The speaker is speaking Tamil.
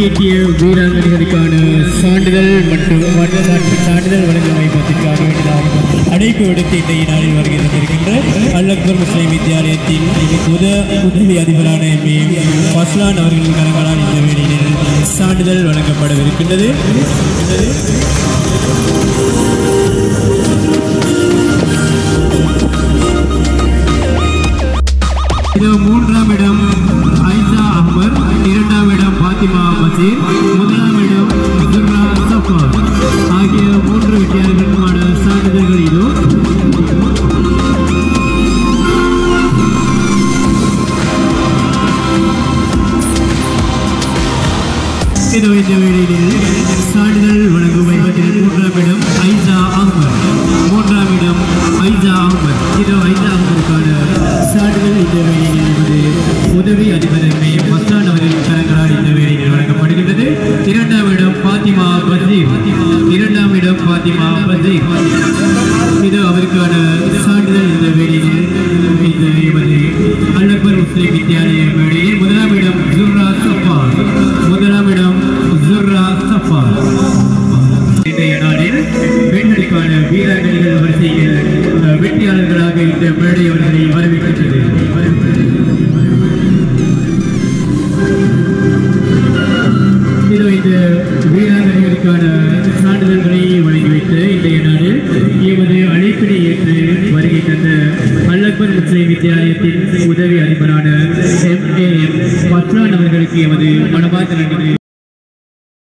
கொடியேற்றிய வீராங்கனைகளுக்கான சான்றிதழ் மற்றும் மற்ற சான்று- சான்றிதழ் வழங்கும் வைப்பதற்காக வேண்டியதாக அழைப்பு விடுத்து இன்றைய நாளில் வருகை தந்திருக்கின்ற அல்லக்பர் முஸ்லிம் வித்தியாலயத்தின் உத உதவி அதிபரான எம்ஏ ஃபஸ்லான் அவர்களின் கரங்களால் இந்த வேளையில் சான்றிதழ் வழங்கப்படவிருக்கின்றது இது மூன்றாம் இடம் ஐசா அஹ்மத் இரண்டாம் இடம் பாத்திமா பசீர் முதலாம் இடம் துர்ரா சஃபர் ஆகிய மூன்று வித்தியார்களுக்குமான சான்றிதழ்கள் இதோ இதோ இந்த வேளையில் சான்றிதழ் வழங்கும் வைப்பதில் மூன்றாம் இடம் ஐசா அஹ்மத் மூன்றாம் இடம் ஐசா அஹ்மத் இதோ ஐசா அஹ்மதுக்கான சான்றிதழ் இந்த வேளையில் என்பது உதவி அதிபர் எம்ஏ மஸ்தான் அவர்களின் கரங்களால் இந்த வேளையில் வழங்கப்படுகின்றது இரண்டாம் இடம் பாத்திமா பசீர் இரண்டாம் இடம் பாத்திமா பசீர் இது அவருக்கான சான்றிதழ் இந்த வேளையில் இந்த எமது அல்லக்பர் முஸ்லிம் வித்தியாலய வேளையில் முதலாம் இடம் ஜுர்ரா சஃபா முதலாம் இடம் ஜுர்ரா சஃபா இன்றைய நாளில் பெண்களுக்கான வீராங்கனைகள் வரிசையில் அஹ், வெற்றியாளர்களாக இந்த மேடை அவர்களை வரவேற்கின்றது இதோ இந்த வீராங்கனைகளுக்கான சான்றிதழ்களை வழங்கி வைத்து இன்றைய நாளில் எமது அழைப்பினை ஏற்று வருகை தந்த அல்லக்பர் முஸ்லிம் வித்தியாலயத்தின் உதவி அதிபரான எம் ஏ எம் பத்ரான் அவர்களுக்கு எமது மனமார்ந்த நன்றி